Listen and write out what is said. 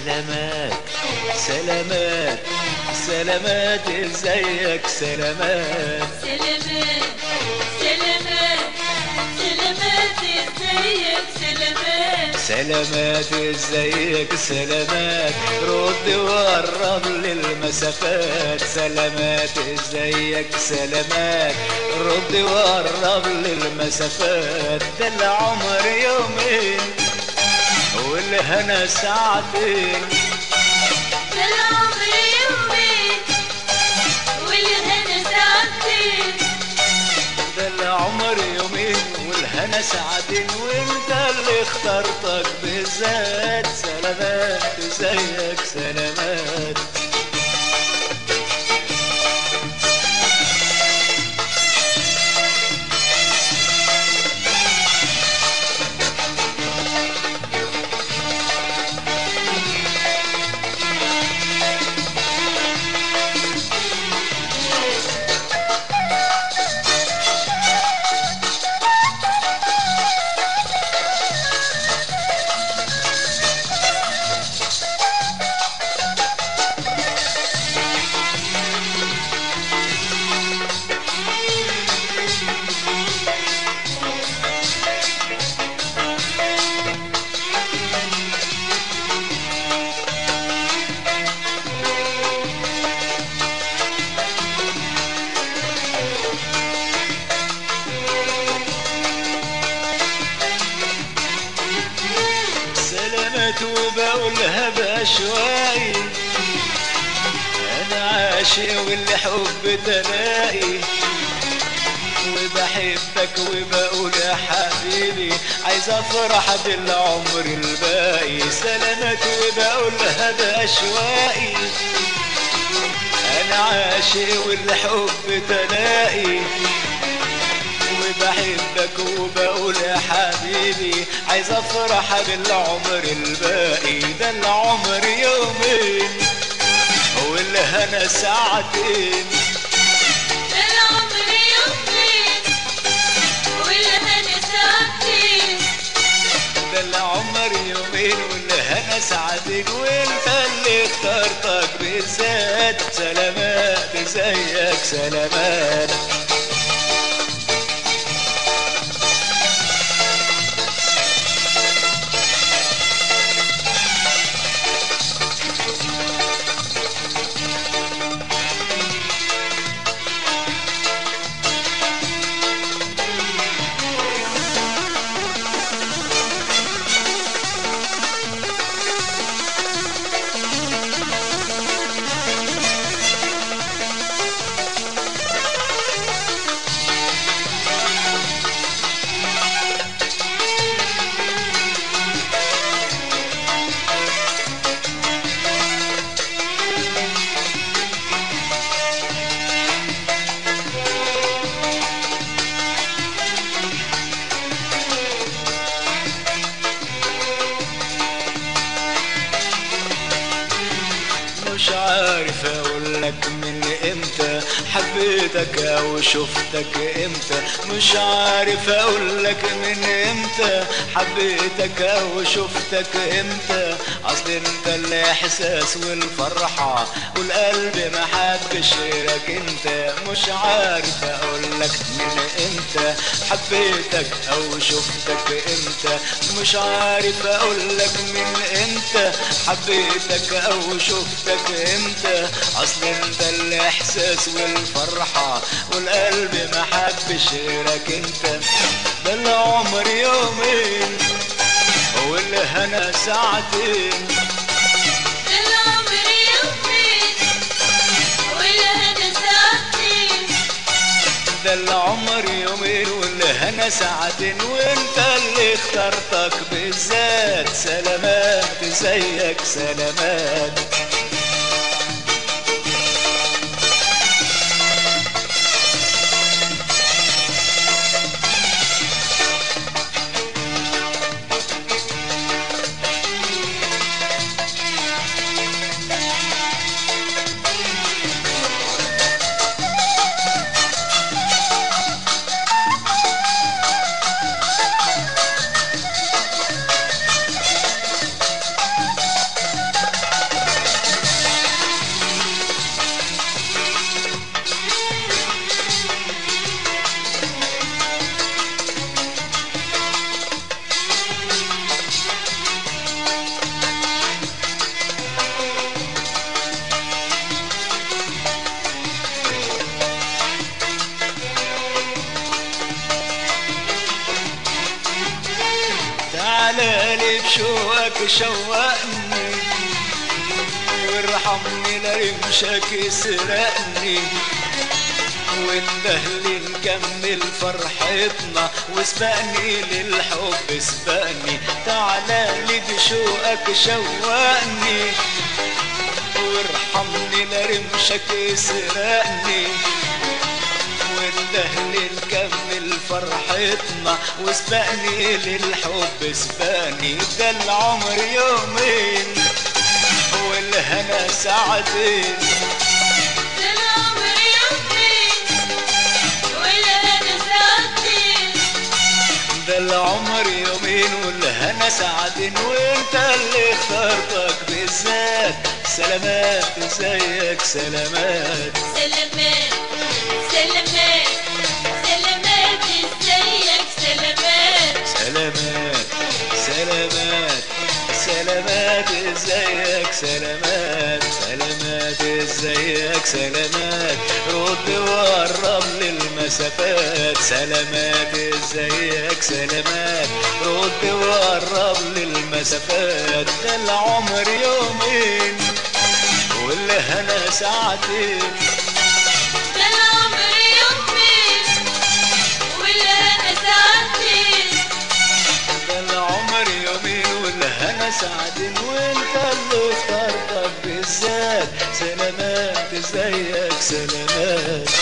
سلامات سلامات سلامات ازيك سلامات سلامات سلامات سلامات ازيك سلامات سلامات ازيك سلامات رد وقرب للمسافات سلامات ازيك سلامات رد وقرب للمسافات ده العمر يومين والهنا ساعتين ده العمر يومين والهنا ساعتين ده العمر يومين والهنا ساعتين وانت اللي اخترتك بالذات سلامات ازيك سلامات سلامات وبقولها بأشواقي أنا عاشق والحب تلاقي وبحبك وبقول يا حبيبي عايز افرح بالعمر الباقي سلامات وبقولها بأشواقي أنا عاشق والحب تلاقي وبحبك وبقول يا حبيبي عايز افرح بالعمر الباقي ده العمر يومين والهنا ساعتين ده العمر يومين والهنا ساعتين ده العمر يومين والهنا ساعتين وانت اللي اخترتك بالذات سلامات زيك سلامات مش عارف اقول لك من امتى حبيتك او شفتك امتى مش عارف اقول لك من امتى حبيتك او شفتك امتى اصل انت الاحساس والفرحة والقلب ما حبش غيرك انت مش عارف اقول لك من امتى حبيتك او شفتك امتى مش عارف اقول لك من امتى حبيتك او شفتك امتى اصل انت الاحساس والفرحة والقلب ما حبش غيرك انت ده العمر يومين والهنا ساعتين ده العمر يومين والهنا ساعتين ده العمر يومين والهنا ساعتين وانت اللي اخترتك بالذات سلامات زيك سلامات تعالى لي بشوقك شوقني وارحمني لا رمشك يسرقني وندهلي نكمل فرحتنا وسبقني للحب سبقني تعالى لي بشوقك شوقني وارحمني لا رمشك يسرقني وندهلي نكمل فرحتنا وسبقني للحب سبقني ده العمر يومين والهنا ساعتين ده العمر يومين والهنا ساعتين ده العمر يومين والهنا ساعتين وانت اللي اخترتك بالذات سلامات زيك سلامات سلامات سلامات سلامات ازيك سلامات سلامات سلامات سلامات ازيك سلامات سلامات ازيك سلامات رد وقرب للمسافات سلامات ازيك سلامات رد وقرب للمسافات ده العمر يومين والهنا ساعتين ده العمر يومين والهنا ساعتين ده العمر يومين والهنا ساعتين وانت اللي اخترتك بالذات سلامات ازيك سلامات